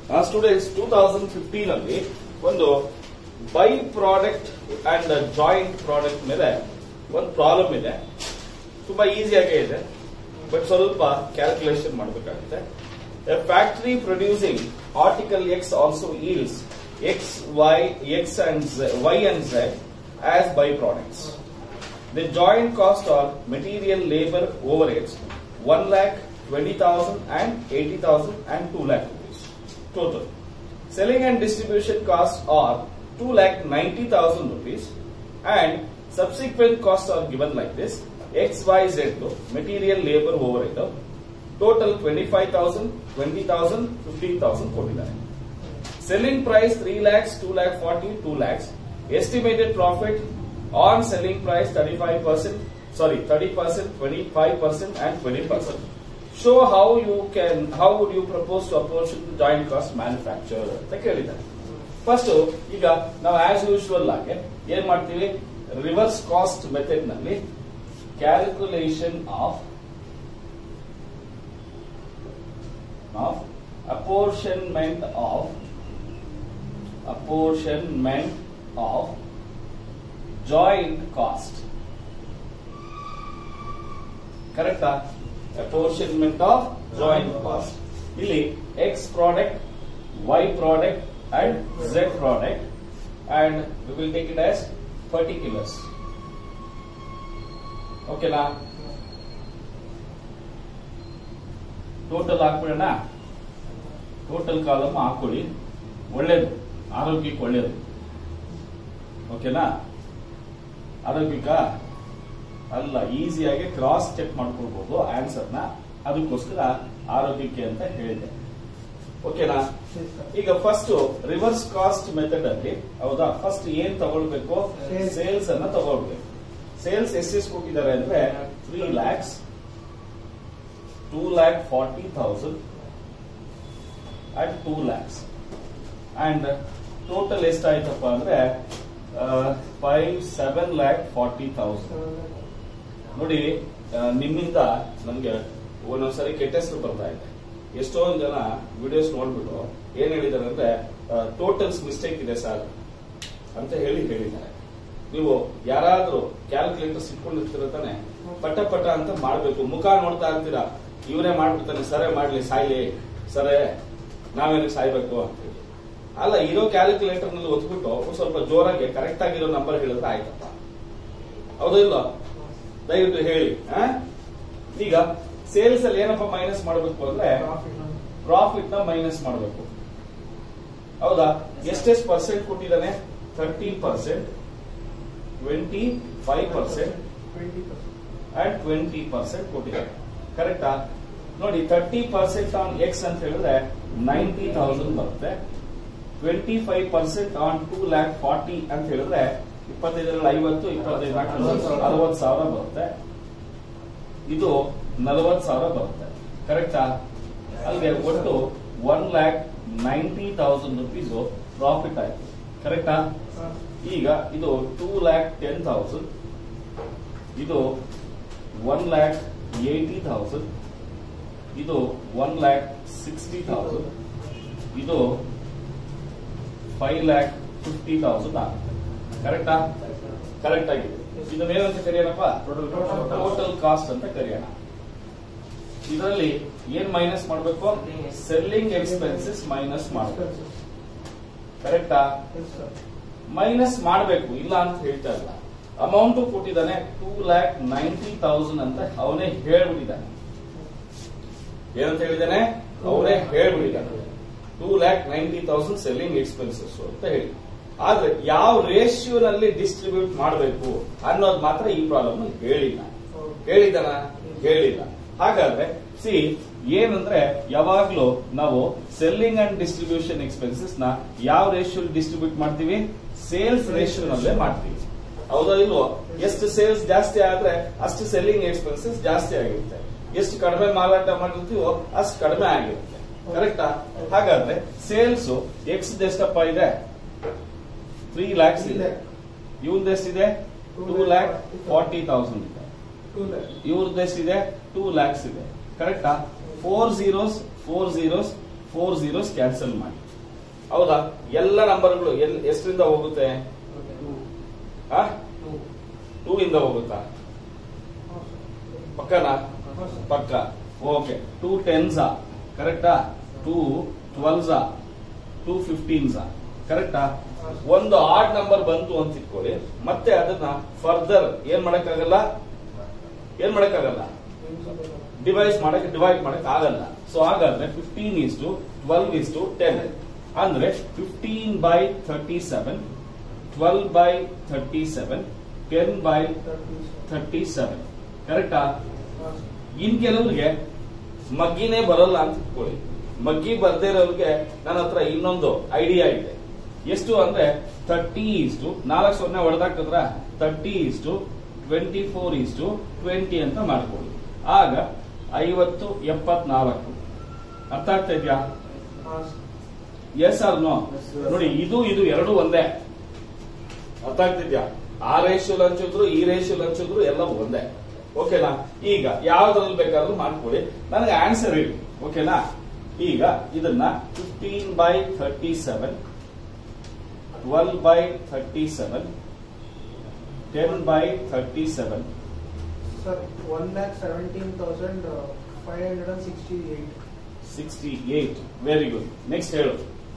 Students two thousand fifteen ಅಲ್ಲಿ ಒಂದು byproduct and joint product ಮೇಲೆ ಒಂದು ಪ್ರಾಬ್ಲಮ್ ಇದೆ ತುಂಬಾ ಈಸಿಯಾಗೇ ಇದೆ ಬಟ್ ಸ್ವಲ್ಪ ಕ್ಯಾಲ್ಕುಲೇಷನ್ ಮಾಡಬೇಕಾಗುತ್ತೆ a factory producing article X also yields X Y X and Y and Z as byproducts The joint cost are material labor overheads 1 lakh 20,000 and 80,000 and 2 lakh rupees total. Selling and distribution costs are 2 lakh 90,000 rupees and subsequent costs are given like this X, Y, Z to material labor overhead total 25,000, 20,000, 15,000 ಕೊಟ್ಟಿದ್ದಾರೆ Selling price 3 lakhs, 2 lakh 40, 2 lakhs. Estimated profit on selling price 35%, sorry, 30%, 25% and 20%. Show how you can, how would you propose to apportion the joint cost manufacture ಅಂತ ಕೇಳಿದ್ದಾರೆ first ಈಗ ನಾವು as usual ಆಗಿ ಏನ್ ಮಾಡ್ತೀವಿ reverse cost method ನಲ್ಲಿ calculation of of apportionment of apportionment of joint cost. ಕರೆಕ್ಟಾ apportionment of joint cost ಇಲ್ಲಿ X product Y product and Z product and we will take it as particulars ಓಕೆನಾ total ಹಾಕ್ಬಿಡೋಣ total column ಹಾಕೊಳ್ಳಿ ಒಳ್ಳೇದು ಆರೋಗ್ಯಕ್ಕೆ ಒಳ್ಳೇದು ಓಕೆನಾ ಆರೋಗ್ಯಕ್ಕ ಅಲ್ಲ ಈಸಿಯಾಗಿ ಕ್ರಾಸ್ ಚೆಕ್ ಮಾಡ್ಕೊಳ್ಬಹುದು ಆನ್ಸರ್ನ ಅದಕ್ಕೋಸ್ಕರ ಆರೋಗ್ಯಕ್ಕೆ ಅಂತ ಹೇಳಿದೆ ಓಕೆನಾ ಈಗ ಫಸ್ಟ್ ರಿವರ್ಸ್ ಕಾಸ್ಟ್ ಮೆಥಡ್ ಅಲ್ಲಿ ಹೌದಾ ಫಸ್ಟ್ ಏನ್ ತಗೊಳ್ಬೇಕು Sales. ಸೇಲ್ಸ್ ಅನ್ನ ತಗೊಳ್ಬೇಕು ಸೇಲ್ಸ್ ಎಷ್ಟೆಷ್ಟು ಕೊಟ್ಟಿದ್ದಾರೆ ಅಂದ್ರೆ three lakhs two lakh forty thousand and two lakhs and total ಎಷ್ಟಾಯ್ತಪ್ಪ ಅಂದ್ರೆ five seven lakh forty thousand ನೋಡಿ ಆ, ನಿಮ್ಮಿಂದ ನಮ್ಗೆ ಒಂದೊಂದ್ಸರಿ ಕೆಟ್ಟ ಹೆಸರು ಬರ್ತಾ ಇದೆ ಎಷ್ಟೊಂದು ಜನ ವಿಡಿಯೋಸ್ ನೋಡ್ಬಿಟ್ಟು ಏನ್ ಹೇಳಿದಾರೆ ಅಂದ್ರೆ ಟೋಟಲ್ಸ್ ಮಿಸ್ಟೇಕ್ ಇದೆ ಸರ್ ಅಂತ ಹೇಳಿ ಹೇಳಿದ್ದಾರೆ ನೀವು ಯಾರಾದ್ರೂ ಕ್ಯಾಲ್ಕುಲೇಟರ್ಸ್ ಇಟ್ಕೊಂಡಿರ್ತೀರ ತಾನೆ ಪಟ ಪಟ ಅಂತ ಮಾಡ್ಬೇಕು ಮುಖ ನೋಡ್ತಾ ಇರ್ತೀರಾ ಇವರೇ ಮಾಡ್ಬಿಡ್ತಾನೆ ಸರೇ ಮಾಡ್ಲಿ ಸಾಯ್ಲಿ ಸರೇ ನಾವೇನಕ್ಕೆ ಸಾಯ್ಬೇಕು ಅಂತ ಹೇಳಿ ಅಲ್ಲ ಇರೋ ಕ್ಯಾಲ್ಕುಲೇಟರ್ ನಲ್ಲಿ ಒತ್ಬಿಟ್ಟು ಒಂದ್ ಸ್ವಲ್ಪ ಜೋರಾಗಿ ಕರೆಕ್ಟ್ ಆಗಿರೋ ನಂಬರ್ ಹೇಳಿದ್ರೆ ಆಯ್ತಪ್ಪ ಹೌದಾ ಇಲ್ಲ ದಯವಿಟ್ಟು ಹೇಳಿ ಆ? ಈಗ ಸೇಲ್ಸ್ ಅಲ್ಲಿ ಏನಪ್ಪ ಮೈನಸ್ ಮಾಡಬೇಕು ಅಂದ್ರೆ ಪ್ರಾಫಿಟ್ ನ ಮೈನಸ್ ಮಾಡಬೇಕು ಹೌದಾ ಎಷ್ಟೆಷ್ಟು ಪರ್ಸೆಂಟ್ ಕೊಟ್ಟಿದ್ದಾನೆ thirty percent twenty five percent and twenty percent ಕೊಟ್ಟಿದ್ದಾರೆ ಕರೆಕ್ಟಾ ನೋಡಿ ತರ್ಟಿ ಪರ್ಸೆಂಟ್ ಆನ್ ಎಕ್ಸ್ ಅಂತ ಹೇಳಿದ್ರೆ ನೈಂಟಿ ತೌಸಂಡ್ ಬರುತ್ತೆ twenty five percent on two lakh forty ಅಂತ ಹೇಳಿದ್ರೆ ಇಪ್ಪತ್ತೈದರಲ್ಲಿ ಐವತ್ತು ಇಪ್ಪತ್ತೈದು ಅರವತ್ತು ಸಾವಿರ ಬರುತ್ತೆ ಇದು ನಲವತ್ತು ಸಾವಿರ ಬರುತ್ತೆ ಕರೆಕ್ಟಾ ಅಲ್ಲಿಗೆ ಒಟ್ಟು one lakh ninety thousand rupees profit ಆಯ್ತು ಕರೆಕ್ಟಾ ಈಗ ಇದು ಟೂ ಲ್ಯಾಕ್ ಟೆನ್ ತೌಸಂಡ್ ಇದು ಒನ್ ಲ್ಯಾಕ್ ಏಯ್ಟಿ ತೌಸಂಡ್ ಇದು ಒನ್ ಲ್ಯಾಕ್ ಸಿಕ್ಸ್ಟಿ ತೌಸಂಡ್ ಇದು ಫೈವ್ ಲ್ಯಾಕ್ ಫಿಫ್ಟಿ ತೌಸಂಡ್ ಆಗುತ್ತೆ ಕರೆಕ್ಟಾ ಕರೆಕ್ಟ್ ಆಗಿದೆ ಇದನ್ನ ಏನಂತ ಕರೆಯೋಣಪ್ಪ ಟೋಟಲ್ ಕಾಸ್ಟ್ ಅಂತ ಕರೆಯೋಣ ಇದರಲ್ಲಿ ಏನ್ ಮೈನಸ್ ಮಾಡಬೇಕು ಸೆಲ್ಲಿಂಗ್ ಎಕ್ಸ್ಪೆನ್ಸಸ್ ಮೈನಸ್ ಮಾಡಬೇಕು ಕರೆಕ್ಟಾ ಮೈನಸ್ ಮಾಡಬೇಕು ಇಲ್ಲ ಅಂತ ಹೇಳ್ತಾ ಇಲ್ಲ ಅಮೌಂಟ್ ಕೊಟ್ಟಿದ್ದಾನೆ ಟೂ ಲ್ಯಾಕ್ ನೈಂಟಿ ತೌಸಂಡ್ ಅಂತ ಅವನೇ ಹೇಳ್ಬಿಟ್ಟಿದ್ದಾನೆ ಏನಂತ ಹೇಳಿದ್ದಾನೆ ಅವನೇ ಹೇಳ್ಬಿಟ್ಟಿದ್ದಾನೆ two lakh ninety thousand selling expenses ಅಂತ ಹೇಳಿ ಆದ್ರೆ ಯಾವ ರೇಷಿಯೋನಲ್ಲಿ ಡಿಸ್ಟ್ರಿಬ್ಯೂಟ್ ಮಾಡಬೇಕು ಅನ್ನೋದು ಮಾತ್ರ ಈ ಪ್ರಾಬ್ಲಮ್ ಹೇಳಿಲ್ಲ ಹೇಳಿದಾನ ಹೇಳಿಲ್ಲ ಹಾಗಾದ್ರೆ ಸಿ ಏನಂದ್ರೆ ಯಾವಾಗ್ಲೂ ನಾವು ಸೆಲ್ಲಿಂಗ್ ಅಂಡ್ ಡಿಸ್ಟ್ರಿಬ್ಯೂಷನ್ ಎಕ್ಸ್ಪೆನ್ಸಸ್ ನ ಯಾವ ರೇಷಿಯೋ ಡಿಸ್ಟ್ರಿಬ್ಯೂಟ್ ಮಾಡ್ತೀವಿ ಸೇಲ್ಸ್ ರೇಷಿಯೋನಲ್ಲೇ ಮಾಡ್ತೀವಿ ಹೌದಾ ಇಲ್ವೋ ಎಷ್ಟು ಸೇಲ್ಸ್ ಜಾಸ್ತಿ ಆದ್ರೆ ಅಷ್ಟು ಸೆಲ್ಲಿಂಗ್ ಎಕ್ಸ್ಪೆನ್ಸಸ್ ಜಾಸ್ತಿ ಆಗಿರುತ್ತೆ ಎಷ್ಟು ಕಡಿಮೆ ಮಾರಾಟ ಮಾಡಿರ್ತೀವೋ ಅಷ್ಟು ಕಡಿಮೆ ಆಗಿರುತ್ತೆ ಕರೆಕ್ಟಾ ಹಾಗಾದ್ರೆ ಸೇಲ್ಸ್ ಎಕ್ಸ್ ಎಷ್ಟಪ್ಪ ಇದೆ ತ್ರೀ ಲ್ಯಾಕ್ಸ್ ಇದೆ ಇವ್ರದ್ದು ಎಷ್ಟಿದೆ ಟೂ ಲ್ಯಾಕ್ ಫಾರ್ಟಿ ತೌಸಂಡ್ ಇದೆ ಇವ್ರದ್ದು ಎಷ್ಟಿದೆ ಟೂ ಲ್ಯಾಕ್ಸ್ ಇದೆ ಕರೆಕ್ಟಾ four zeros four zeros four zeros cancel ಮಾಡಿ ಹೌದಾ ಎಲ್ಲ ನಂಬರ್ಗಳು ಎಲ್ ಎಷ್ಟರಿಂದ ಹೋಗುತ್ತೆ ಆ ಟೂ ಇಂದ ಹೋಗುತ್ತಾ ಪಕ್ಕನಾ ಪಕ್ಕ ಓಕೆ ಟೂ ಟೆನ್ಸಾ ಕರೆಕ್ಟಾ ಟೂ ಟ್ವೆಲ್ಸಾ ಟೂ ಫಿಫ್ಟೀನ್ಸಾ ಕರೆಕ್ಟಾ ಒಂದು ಆಡ್ ನಂಬರ್ ಬಂತು ಅಂತ ಇಟ್ಕೊಳ್ಳಿ ಮತ್ತೆ ಅದನ್ನ ಫರ್ದರ್ ಏನ್ ಮಾಡಕ್ಕಾಗಲ್ಲ ಏನ್ ಮಾಡಕ್ಕಾಗಲ್ಲ ಡಿವೈಸ್ ಮಾಡಕ್ ಡಿವೈಡ್ ಮಾಡಕ್ ಆಗಲ್ಲ ಸೊ ಹಾಗಾದ್ರೆ fifteen is to twelve is to ten ಅಂದ್ರೆ fifteen by thirty seven twelve by thirty seven ten by thirty seven ಕರೆಕ್ಟಾ ಇನ್ ಕೆಲವ್ರಿಗೆ ಮಗ್ಗಿನೇ ಬರಲ್ಲ ಅಂತ ಇಟ್ಕೊಳ್ಳಿ ಮಗ್ಗಿ ಬರ್ದೇ ಇರೋರಿಗೆ ನನ್ನ ಹತ್ರ ಇನ್ನೊಂದು ಐಡಿಯಾ ಇದೆ ಎಷ್ಟು ಅಂದ್ರೆ ತರ್ಟಿ ಇಸ್ಟು ನಾಲ್ಕು ಸೊನ್ನೆ ಹೊಡೆದಾಕಿದ್ರ thirty is to twenty four is to twenty ಅಂತ ಮಾಡ್ಕೊಳ್ಳಿ ಆಗ ಐವತ್ತು ಎಪ್ಪತ್ನಾಲ್ಕು ಅರ್ಥ ಆಗ್ತಾ ಇದೆಯಾ ಎಸ್ ಆರ್ ನೋ ನೋಡಿ ಇದು ಇದು ಎರಡು ಒಂದೇ ಅರ್ಥ ಆಗ್ತಿದ್ಯಾ ಆ ರೇಷಿಯಲ್ ಹಂಚಿದ್ರು ಈ ರೇಷಿಯಲ್ ಹಂಚಿದ್ರು ಎಲ್ಲ ಒಂದೇ ಓಕೆನಾ ಈಗ ಯಾವ್ದ್ರಲ್ಲಿ ಬೇಕಾದ್ರೂ ಮಾಡ್ಕೊಳ್ಳಿ ನನಗೆ ಆನ್ಸರ್ ಹೇಳಿ ಓಕೆನಾ ಈಗ ಇದನ್ನ fifteen by thirty seven twelve by thirty seven ten by thirty seven sir one lakh seventeen thousand five hundred and sixty eight sixty eight very good next ಹೇಳು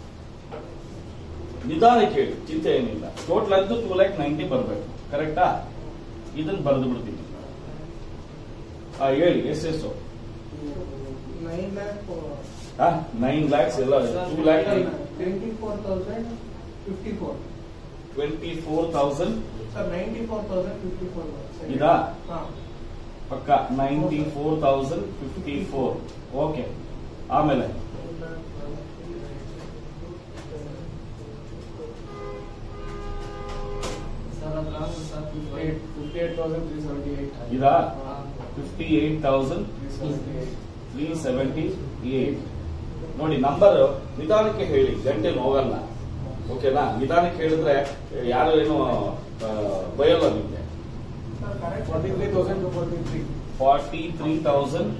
ನಿಧಾನಕ್ಕೆ ಹೇಳಿ ಚಿಂತೆ ಏನಿಲ್ಲ ಟೋಟಲ್ ಅಂತೂ ಟೂ ಲ್ಯಾಕ್ ನೈಂಟಿ ಬರಬೇಕು ಕರೆಕ್ಟಾ ಇದನ್ನ ಬರೆದು ಬಿಡ್ತೀನಿ ಆ, ಹೇಳಿ ಎಷ್ಟೆಷ್ಟು ನೈನ್ ಲ್ಯಾಕ್ ನೈನ್ ಲ್ಯಾಕ್ಸ್ ಎಲ್ಲ two lakh twenty four thousand fifty four twenty four thousand sir ninety four thousand fifty four ಇದಾ? ಹಾಂ ಪಕ್ಕ ninety four thousand fifty four okay ಆಮೇಲೆ ಇದಾ fifty eight thousand three seventy eight ನೋಡಿ ನಂಬರ್ ನಿಧಾನಕ್ಕೆ ಹೇಳಿ ಗಂಟೆ ಹೋಗಲ್ಲ ಓಕೆನಾ ನಿಧಾನಕ್ಕೆ ಹೇಳಿದ್ರೆ ಯಾರು ಏನು ಆ, ಬಯಲ್ಲ ನಿಮ್ಗೆ forty three thousand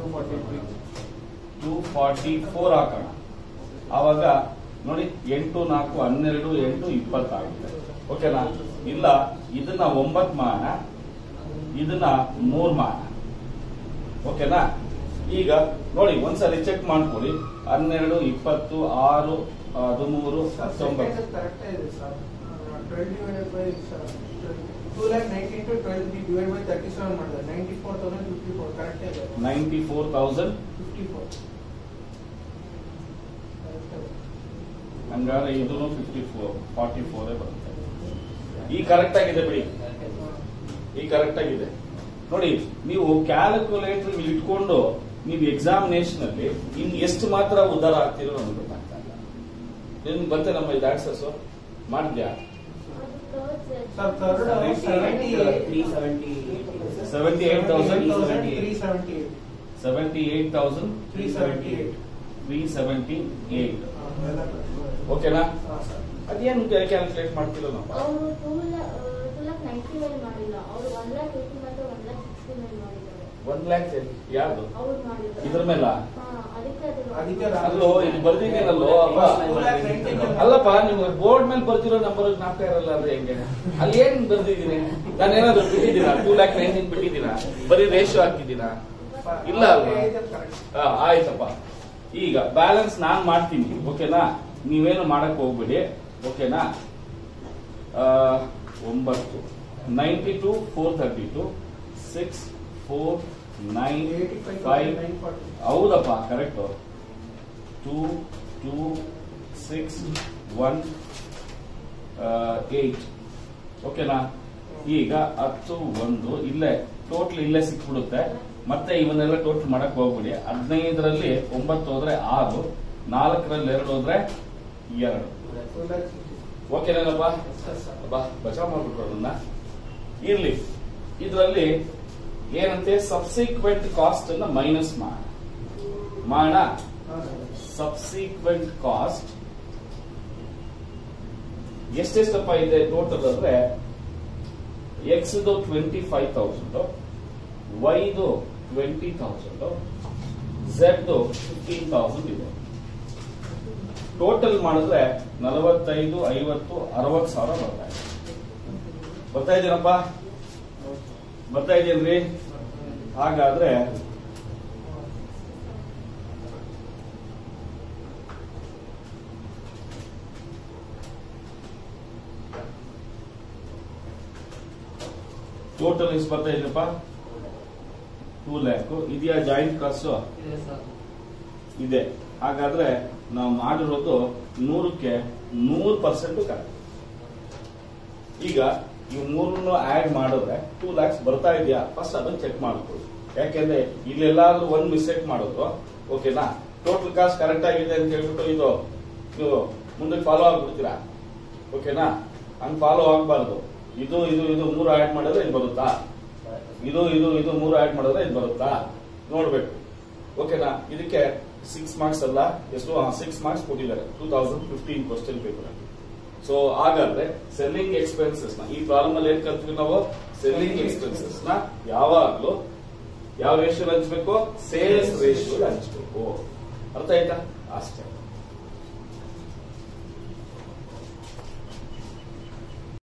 two forty four ಹಾಕೋಣ ಆವಾಗ ನೋಡಿ ಎಂಟು ನಾಲ್ಕು ಹನ್ನೆರಡು ಎಂಟು ಇಪ್ಪತ್ತಾಗುತ್ತೆ ಓಕೆನಾ ಇಲ್ಲ ಇದನ್ನ ಒಂಬತ್ತು ಮಾಡೋಣ ಇದನ್ನ ಮೂರ್ ಮಾಡೋಣ ಓಕೆನಾ ಈಗ ನೋಡಿ ಒಂದ್ಸರಿ ಚೆಕ್ ಮಾಡ್ಕೊಳ್ಳಿ ಹನ್ನೆರಡು ಇಪ್ಪತ್ತು ಆರು ಹದಿಮೂರು ಹತ್ತೊಂಬತ್ತು ಕರೆಕ್ಟ್ ಇದೆ sir twelve divided by two lakh nineteen to twelve divide by thirty seven ಮಾಡಿದೆ ninety four thousand fifty four correct ಇದೆ ninety four thousand fifty four ಹಂಗಾದ್ರೆ ಇದೂ ಫಿಫ್ಟಿ ಫೋರ್ ಫಾರ್ಟಿ ಫೋರೇ ಬರುತ್ತೆ ಈ ಕರೆಕ್ಟ್ ಆಗಿದೆ ಬಿಡಿ ಈ ಕರೆಕ್ಟ್ ಆಗಿದೆ ನೋಡಿ ನೀವು ಕ್ಯಾಲ್ಕುಲೇಟರ್ ಇಟ್ಕೊಂಡು ನೀವು ಎಕ್ಸಾಮಿನೇಷನ್ ಅಲ್ಲಿ ಇನ್ ಎಷ್ಟು ಮಾತ್ರ ಉದ್ಧಾರ ಆಗ್ತಿರೋ ನಮ್ಗೆ ಗೊತ್ತಾಗ್ತಾ ಇಲ್ಲ ನಿಮ್ಗೆ ಬಂತೆ ನಮ್ಮ ಇದು ಆನ್ಸರ್ಸ್ ಮಾಡಿದ್ಯಾ sir third seventy seventy eight thousand three seventy eight seventy eight thousand three seventy eight three seventy eight ಓಕೆನಾ ಹಾಂ ಸರ್ ಅದೇನು ಕ್ಯಾಲ್ಕುಲೇಟ್ ಮಾಡ್ತಿಲ್ಲ ನಾವು ಅವರು ಟೂ ಟೂ ಲ್ಯಾಕ್ ನೈಂಟಿ ಮೇಲೆ ಮಾಡಿಲ್ಲ ಅವರು ಒನ್ ಲ್ಯಾಕ್ ಏಯ್ಟಿ ಮಾತ್ರ ಒನ್ ಲ್ಯಾಕ್ ಸಿಕ್ಸ್ಟಿ ಮೇಲೆ ಮಾಡಿದ್ದಾರೆ ಒನ್ ಲ್ಯಾಕ್ ಯಾವ್ದು ಅವ್ರು ಮಾಡಿದ್ದಾರೆ ಇದ್ರ ಮೇಲ ಹಾ, ಅದಕ್ಕೆ ಅದು ಅದಕ್ಕೆ ಅಲ್ಲೋ ಇದು ಬರ್ದಿದ್ದೀನಲ್ಲೋ ಅಪ್ಪ ಅಲ್ಲಪ್ಪ ನಿಮ್ಗೆ ಬೋರ್ಡ್ ಮೇಲೆ ಬರ್ತಿರೋ ನಂಬರ್ ಜ್ಞಾಪಕ ಇರಲ್ಲ ಅಂದ್ರೆ ಹೆಂಗೆ ಅಲ್ಲಿ ಏನ್ ಬರ್ದಿದ್ದೀನಿ ನಾನೇನಾದ್ರು ಬಿಟ್ಟಿದ್ದೀನ ಟೂ ಲ್ಯಾಕ್ ನೈನ್ಟೀನ್ ಬಿಟ್ಟಿದ್ದೀನ ಬರೀ ರೇಷಿಯೋ ಹಾಕಿದ್ದೀನ ಇಲ್ಲ ಅಲ್ವಾ ಆ, ಆಯ್ತಪ್ಪ ಈಗ ಬ್ಯಾಲೆನ್ಸ್ ನಾನ್ ಮಾಡ್ತೀನಿ ಓಕೆನಾ ನೀವೇನು ಮಾಡಕ್ ಹೋಗ್ಬೇಡಿ ಓಕೆನಾ ಆ, ಒಂಬತ್ತು ninety two four thirty two six four nine five ಹೌದಪ್ಪ correct two two six one eight ಓಕೆನಾ ಈಗ ಹತ್ತು ಒಂದು ಇಲ್ಲೇ ಟೋಟಲ್ ಇಲ್ಲೇ ಸಿಕ್ಬಿಡುತ್ತೆ ಮತ್ತೆ ಇವನ್ನೆಲ್ಲ ಟೋಟಲ್ ಮಾಡಕ್ ಹೋಗ್ಬಿಡಿ ಹದಿನೈದರಲ್ಲಿ ಒಂಬತ್ತು ಹೋದ್ರೆ ಆರು ನಾಲ್ಕರಲ್ಲಿ ಎರಡು ಹೋದ್ರೆ ಎರಡು ಓಕೆನೇನಪ್ಪ ಬಾ ಬಚಾವ್ ಮಾಡ್ಬಿಟ್ರು ಅದನ್ನ ಇರ್ಲಿ ಇದರಲ್ಲಿ ಏನಂತೆ ಸಬ್ಸಿಕ್ವೆಂಟ್ ಕಾಸ್ಟ್ ಅನ್ನ ಮೈನಸ್ ಮಾಡ ಮಾಡ ಸಬ್ಸಿಕ್ವೆಂಟ್ ಕಾಸ್ಟ್ ಎಷ್ಟೆಷ್ಟಪ್ಪ ಇದೆ ಟೋಟಲ್ ಅಂದ್ರೆ ಎಕ್ಸ್ ಟ್ವೆಂಟಿ ಫೈವ್ ತೌಸಂಡ್ ವೈದು twenty thousand Z fifteen thousand ಇದೆ ಟೋಟಲ್ ಮಾಡಿದ್ರೆ ನಲವತ್ತೈದು ಐವತ್ತು ಅರವತ್ತು ಸಾವಿರ ಬರ್ತಾ ಇದೆ ಬರ್ತಾ ಇದೀನಪ್ಪ ಬರ್ತಾ ಇದೆಯಲ್ರಿ ಹಾಗಾದ್ರೆ ಟೋಟಲ್ ಎಷ್ಟು ಬರ್ತಾ ಇದೆಯಪ್ಪ ಟೂ ಲ್ಯಾಕ್ ಇದೆಯಾ ಜಾಯಿಂಟ್ ಕಾಸ್ಟ್ ಇದೆ ಸರ್ ಇದೆ ಹಾಗಾದ್ರೆ ನಾವು ಮಾಡಿರೋದು ನೂರಕ್ಕೆ ನೂರು ಪರ್ಸೆಂಟ್ ಕರೆಕ್ಟ್ ಈಗ ಈ ಮೂರನ್ನು ಆಡ್ ಮಾಡಿದ್ರೆ ಟೂ ಲ್ಯಾಕ್ಸ್ ಬರ್ತಾ ಇದೆಯಾ ಫಸ್ಟ್ ಅದನ್ನ ಚೆಕ್ ಮಾಡ್ಕೊಳ್ಳಿ ಯಾಕೆಂದ್ರೆ ಇಲ್ಲೆಲ್ಲಾದ್ರೂ ಒಂದ್ ಮಿಸ್ಟೇಕ್ ಮಾಡಿದ್ರು ಓಕೆನಾ ಟೋಟಲ್ ಕಾಸ್ಟ್ ಕರೆಕ್ಟ್ ಆಗಿದೆ ಅಂತ ಹೇಳ್ಬಿಟ್ಟು ಇದು ನೀವು ಮುಂದಕ್ಕೆ ಫಾಲೋ ಆಗ್ಬಿಡ್ತೀರಾ ಓಕೆನಾ ಹಂಗ್ ಫಾಲೋ ಆಗ್ಬಾರ್ದು ಇದು ಇದು ಇದು ಮೂರು ಆಡ್ ಮಾಡಿದ್ರೆ ಇದು ಬರುತ್ತಾ ಇದು ಇದು ಇದು ಮೂರು ಆಡ್ ಮಾಡಿದ್ರೆ ಇದು ಬರುತ್ತಾ ನೋಡ್ಬೇಕು ಓಕೆನಾ ಇದಕ್ಕೆ ಸಿಕ್ಸ್ ಮಾರ್ಕ್ಸ್ ಅಲ್ಲ ಎಷ್ಟು ಸಿಕ್ಸ್ ಮಾರ್ಕ್ಸ್ ಕೊಟ್ಟಿದ್ದಾರೆ two thousand fifteen question paper so ಹಾಗಾದ್ರೆ ಸೆಲ್ಲಿಂಗ್ ಎಕ್ಸ್ಪೆನ್ಸಸ್ ನ ಈ ಪ್ರಾಬ್ಲಮ್ ಅಲ್ಲಿ ಏನ್ ಕಲ್ತೀವಿ ನಾವು ಸೆಲ್ಲಿಂಗ್ ಎಕ್ಸ್ಪೆನ್ಸಸ್ ನ ಯಾವಾಗ್ಲೂ ಯಾವ ರೇಷಿಯೋ ಹಂಚ್ಬೇಕು ಸೇಲ್ಸ್ ರೇಷಿಯೋ ಹಂಚ್ಬೇಕು ಅರ್ಥ ಆಯ್ತಾ ಅಷ್ಟೇ